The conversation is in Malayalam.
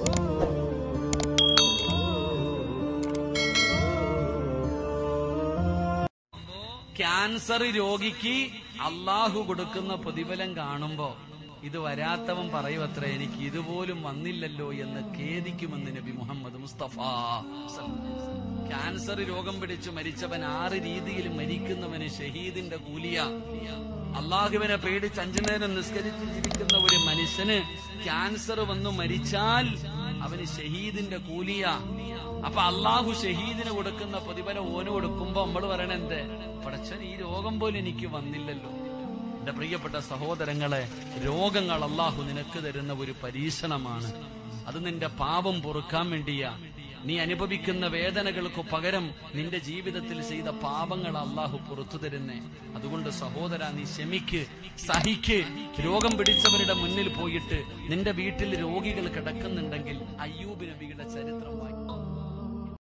ക്യാൻസർ രോഗിക്ക് അള്ളാഹു കൊടുക്കുന്ന പ്രതിഫലം കാണുമ്പോ ഇത് വരാത്തവൻ പറയുമത്ര എനിക്ക് ഇതുപോലും വന്നില്ലല്ലോ എന്ന് ഖേദിക്കുമെന്ന് നബി മുഹമ്മദ് മുസ്തഫ ക്യാൻസർ രോഗം പിടിച്ചു മരിച്ചവൻ ആറ് രീതിയിൽ മരിക്കുന്നവന് ഷഹീദിന്റെ കൂലിയ അള്ളാഹുവിനെ പേടിച്ച് അഞ്ചു നേരം നിസ്കരിച്ച് ജീവിക്കുന്ന ഒരു മനുഷ്യന് ക്യാൻസർ വന്നു മരിച്ചാൽ അവന് ഷഹീദിന്റെ കൂലിയ അപ്പൊ അള്ളാഹു ഷഹീദിന് കൊടുക്കുന്ന പ്രതിഫലം ഓന് കൊടുക്കുമ്പോ നമ്മൾ പറയണ എന്ത് പടച്ചൻ ഈ രോഗം പോലും എനിക്ക് വന്നില്ലല്ലോ എന്റെ പ്രിയപ്പെട്ട സഹോദരങ്ങളെ രോഗങ്ങൾ അള്ളാഹു നിനക്ക് തരുന്ന ഒരു പരീക്ഷണമാണ് അത് നിന്റെ പാപം പൊറുക്കാൻ വേണ്ടിയാ നീ അനുഭവിക്കുന്ന വേദനകൾക്ക് പകരം നിന്റെ ജീവിതത്തിൽ ചെയ്ത പാപങ്ങൾ അള്ളാഹു പുറത്തു തരുന്നേ അതുകൊണ്ട് സഹോദര നീ ക്ഷമിക്ക് സഹിക്ക് രോഗം പിടിച്ചവരുടെ മുന്നിൽ പോയിട്ട് നിന്റെ വീട്ടിൽ രോഗികൾ കിടക്കുന്നുണ്ടെങ്കിൽ അയ്യൂബ് നബിയുടെ ചരിത്രം വായിക്കും